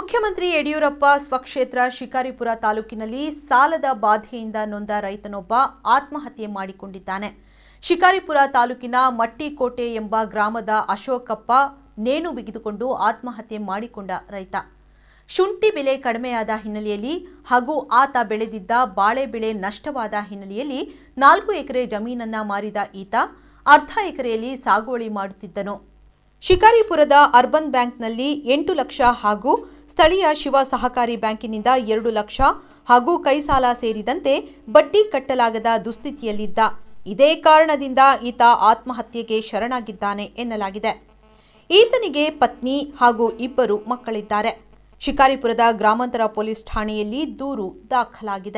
ಮುಖ್ಯಮಂತ್ರಿ ಯಡಿಯೂರಪ್ಪ ಸ್ವಕ್ಷೇತ್ರ ಶಿಕಾರಿಪುರ ತಾಲೂಕಿನಲ್ಲಿ ಸಾಲದ ಬಾಧೆಯಿಂದ ನೊಂದ ರೈತನೊಬ್ಬ ಆತ್ಮಹತ್ಯೆ ಮಾಡಿಕೊಂಡಿದ್ದಾನೆ ಶಿಕಾರಿಪುರ ತಾಲೂಕಿನ ಮಟ್ಟಿಕೋಟೆ ಎಂಬ ಗ್ರಾಮದ ಅಶೋಕಪ್ಪ ನೇಣು ಬಿಗಿದುಕೊಂಡು ಆತ್ಮಹತ್ಯೆ ಮಾಡಿಕೊಂಡ ರೈತ ಶುಂಠಿ ಬೆಲೆ ಕಡಿಮೆಯಾದ ಹಿನ್ನೆಲೆಯಲ್ಲಿ ಹಾಗೂ ಆತ ಬೆಳೆದಿದ್ದ ಬಾಳೆ ಬೆಳೆ ನಷ್ಟವಾದ ಹಿನ್ನೆಲೆಯಲ್ಲಿ ನಾಲ್ಕು ಎಕರೆ ಜಮೀನನ್ನ ಮಾರಿದ ಈತ ಅರ್ಧ ಎಕರೆಯಲ್ಲಿ ಸಾಗುವಳಿ ಮಾಡುತ್ತಿದ್ದನು ಶಿಕಾರಿಪುರದ ಅರ್ಬನ್ ಬ್ಯಾಂಕ್ನಲ್ಲಿ ಎಂಟು ಲಕ್ಷ ಹಾಗೂ ಸ್ಥಳೀಯ ಶಿವ ಸಹಕಾರಿ ಬ್ಯಾಂಕಿನಿಂದ ಎರಡು ಲಕ್ಷ ಹಾಗೂ ಕೈ ಸಾಲ ಸೇರಿದಂತೆ ಬಡ್ಡಿ ಕಟ್ಟಲಾಗದ ದುಸ್ಥಿತಿಯಲ್ಲಿದ್ದ ಇದೇ ಕಾರಣದಿಂದ ಈತ ಆತ್ಮಹತ್ಯೆಗೆ ಶರಣಾಗಿದ್ದಾನೆ ಎನ್ನಲಾಗಿದೆ ಈತನಿಗೆ ಪತ್ನಿ ಹಾಗೂ ಇಬ್ಬರು ಮಕ್ಕಳಿದ್ದಾರೆ ಶಿಕಾರಿಪುರದ ಗ್ರಾಮಾಂತರ ಪೊಲೀಸ್ ಠಾಣೆಯಲ್ಲಿ ದೂರು ದಾಖಲಾಗಿದೆ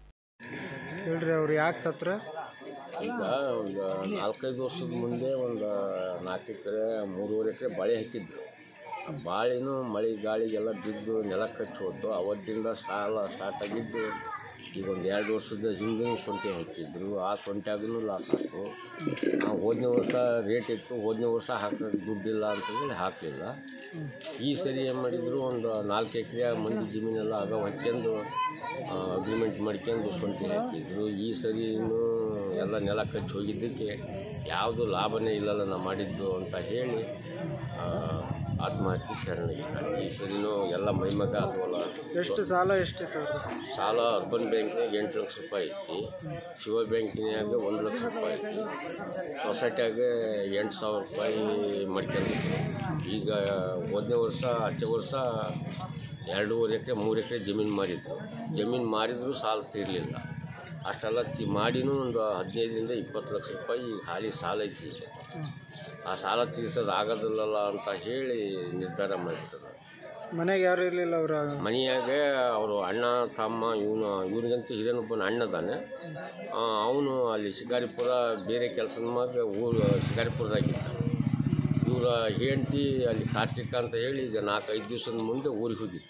ಹೇಳ್ರಿ ಅವ್ರು ಯಾಕೆ ಸತ್ರ ಈಗ ಒಂದು ನಾಲ್ಕೈದು ವರ್ಷದ ಮುಂದೆ ಒಂದು ನಾಲ್ಕು ಎಕರೆ ಮೂರುವರೆ ಎಕರೆ ಬಾಳೆ ಹಾಕಿದ್ರು ಆ ಬಾಳೆನೂ ಮಳೆ ಗಾಳಿಗೆಲ್ಲ ಬಿದ್ದು ನೆಲ ಕಚ್ಚಿ ಹೋದ್ದು ಅವತ್ತಿಂದ ಸಾಲ ಸ್ಟಾರ್ಟ್ ಆಗಿದ್ದು ಈಗ ಒಂದು ಎರಡು ವರ್ಷದ ಹಿಂದೆ ಶುಂಠಿ ಹಾಕಿದ್ರು ಆ ಶುಂಠಿಯಾಗೂ ಲಾಸ್ ಆಯಿತು ಹೋದನೇ ವರ್ಷ ರೇಟ್ ಇತ್ತು ಹೋದನೇ ವರ್ಷ ಹಾಕೋಕ್ಕೆ ದುಡ್ಡಿಲ್ಲ ಅಂತಂದೇಳಿ ಹಾಕಲಿಲ್ಲ ಈ ಸರಿ ಏನು ಮಾಡಿದ್ರು ಒಂದು ನಾಲ್ಕು ಎಕರೆ ಮಂದಿ ಜಮೀನೆಲ್ಲ ಆಗ ಹಾಕ್ಯಂದು ಅಗ್ರಿಮೆಂಟ್ ಮಾಡ್ಕೊಂಡು ಶುಂಠಿ ಹಾಕಿದ್ರು ಈ ಸರಿ ಇನ್ನೂ ಎಲ್ಲ ನೆಲ ಕಚ್ಚಿ ಹೋಗಿದ್ದಕ್ಕೆ ಯಾವುದು ಲಾಭನೇ ಇಲ್ಲಲ್ಲ ನಾ ಮಾಡಿದ್ದು ಅಂತ ಹೇಳಿ ಆ, ಆತ್ಮಹತ್ಯೆ ಶರಣಾಗಿದ್ದಾರೆ ಈ ಸರಿನೂ ಎಲ್ಲ ಮೈಮಗ ಅದವಲ್ಲ ಎಷ್ಟು ಸಾಲ ಎಷ್ಟಿತ್ತು ಅವ್ರಿಗೆ ಸಾಲ ಅರ್ಬನ್ ಬ್ಯಾಂಕ್ನಾಗ ಎಂಟು ಲಕ್ಷ ರೂಪಾಯಿ ಐತಿ ಶಿವ ಬ್ಯಾಂಕಿನ್ಯಾಗ ಒಂದು ಲಕ್ಷ ರೂಪಾಯಿ ಐತಿ ಸೊಸೈಟಿಯಾಗ ಎಂಟು ಸಾವಿರ ರೂಪಾಯಿ ಮಾಡ್ಕೊಂಡಿದ್ರು ಈಗ ಹೋದನೇ ವರ್ಷ ಹಚ್ಚೆ ವರ್ಷ ಎರಡೂವರೆ ಎಕರೆ ಮೂರು ಎಕರೆ ಜಮೀನು ಮಾರಿದ್ರು ಜಮೀನು ಮಾರಿದ್ರು ಸಾಲ ತೀರಲಿಲ್ಲ ಅಷ್ಟೆಲ್ಲ ತಿ ಮಾಡಿನೂ ಒಂದು ಹದಿನೈದರಿಂದ ಇಪ್ಪತ್ತು ಲಕ್ಷ ರೂಪಾಯಿ ಖಾಲಿ ಸಾಲ ಐತಿ ಈಗ ಆ ಸಾಲ ತೀರ್ಸೋದು ಆಗೋದಿಲ್ಲಲ್ಲ ಅಂತ ಹೇಳಿ ನಿರ್ಧಾರ ಮಾಡಿರ್ತದೆ ಮನೆಗೆ ಯಾರು ಇರಲಿಲ್ಲ ಅವ್ರ ಮನೆಯಾಗ ಅವರು ಅಣ್ಣ ತಮ್ಮ ಇವನು ಇವನಿಗಂತೂ ಹಿರಿಯನೊಬ್ಬನ ಅಣ್ಣದಾನೆ ಅವನು ಅಲ್ಲಿ ಶಿಕಾರಿಪುರ ಬೇರೆ ಕೆಲಸದ ಮ್ಯಾಗ ಊರು ಶಿಕಾರಿಪುರದಾಗಿದ್ದ ಇವರ ಹೆಂಡತಿ ಅಲ್ಲಿ ಕಾರ್ತಿಕ ಅಂತ ಹೇಳಿ ಈಗ ನಾಲ್ಕೈದು ದಿವಸದ ಮುಂದೆ ಊರಿಗೆ ಹೋಗಿತ್ತು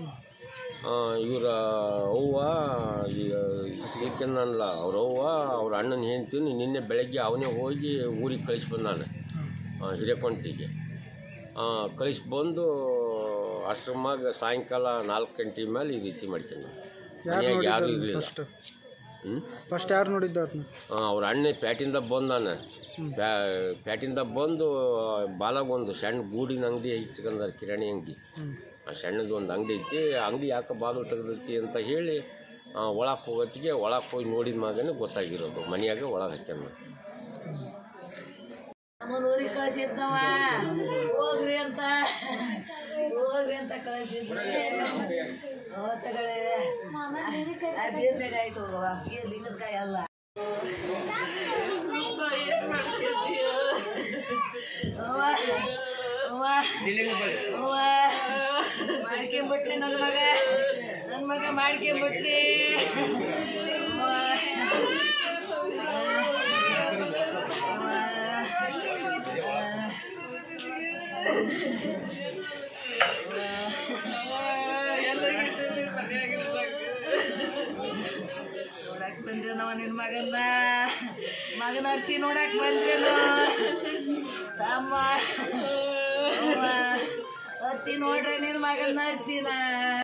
ಇವರ ಅವ್ವ ಈಗ ಏಕೆಂದಲ್ಲ ಅವ್ರ ಅವ್ವ ಅವ್ರ ಅಣ್ಣನ ಹೆಂಡ್ತಿನ ನಿನ್ನೆ ಬೆಳಗ್ಗೆ ಅವನೇ ಹೋಗಿ ಊರಿಗೆ ಕಳಿಸಿ ಬಂದಾನೆ ಹಿರೇಕೊಂಟಿಗೆ ಕಳಿಸಿ ಬಂದು ಆಶ್ರಮಾಗ ಸಾಯಂಕಾಲ ನಾಲ್ಕು ಗಂಟೆ ಮೇಲೆ ಈ ರೀತಿ ಮಾಡ್ಕೊಂಡು ಮನೆಯಾಗ ಯಾರೂ ಇರಲಿಲ್ಲ ಫಸ್ಟ್ ಹ್ಞೂ ಫಸ್ಟ್ ಯಾರು ನೋಡಿದ್ದು ಅವ್ರನ್ನ ಅವ್ರ ಅಣ್ಣ ಪ್ಯಾಟಿಂದ ಬಂದಾನೆ ಪ್ಯಾ ಪ್ಯಾಟಿಂದ ಬಂದು ಬಾಲಾಗ ಒಂದು ಸಣ್ಣ ಗೂಡಿನ ಅಂಗಡಿ ಇಟ್ಕೊಂಡಾರ ಕಿರಾಣಿ ಅಂಗಡಿ ಆ ಸಣ್ಣದು ಒಂದು ಅಂಗಡಿ ಐತಿ ಆ ಅಂಗಡಿ ಯಾಕೆ ಬಾಗಿಲು ತೆಗೆದೈತಿ ಅಂತ ಹೇಳಿ ಒಳಗೆ ಹೋಗೋತ್ತಿಗೆ ಒಳಗೆ ಹೋಗಿ ನೋಡಿದ ಮಗನೇ ಗೊತ್ತಾಗಿರೋದು ಮನೆಯಾಗ ಒಳಗೆ ಹಾಕ್ಯಾನ ನಮ್ಮನ್ನ ಊರಿಗೆ ಕಳಿಸಿದ್ನವ ಹೋಗ್ರಿ ಅಂತ ಹೋಗ್ರಿ ಅಂತ ಕಳಿಸಿದ್ರಿ ಅವತ್ತಗಳೇ ಆ ಬೀರ್ಬೇಕಾಯ್ತು ಹೋಗವ ಏನ್ ದಿನದಕಾಯಿ ಅಲ್ಲ ಏನ್ ಮಾಡ್ತಿದ್ದೀಯೋ? ಅವ್ವ, ಅವ್ವ, ಅವ್ವ, ಮಾಡ್ಕೊಂಬಿಟ್ನೆ ನನ್ನ ಮಗ ನನ್ನ ಮಗ ಮಾಡ್ಕೊಂಬಿಟ್ನೆ ಅವ್ವ. ನೋಡಕ್ ಬಂದ್ರೇನವ ನಿನ್ ಮಗನ್ನ ಮಗನ ಅರ್ತಿ ನೋಡಕ್ ಬಂದ್ರೇನು ತಮ್ಮ ಅವ್ವ, ಅತ್ತಿ ನೋಡ್ರೆ ನಿನ್ ಮಗನ್ನ ಅರ್ತಿನ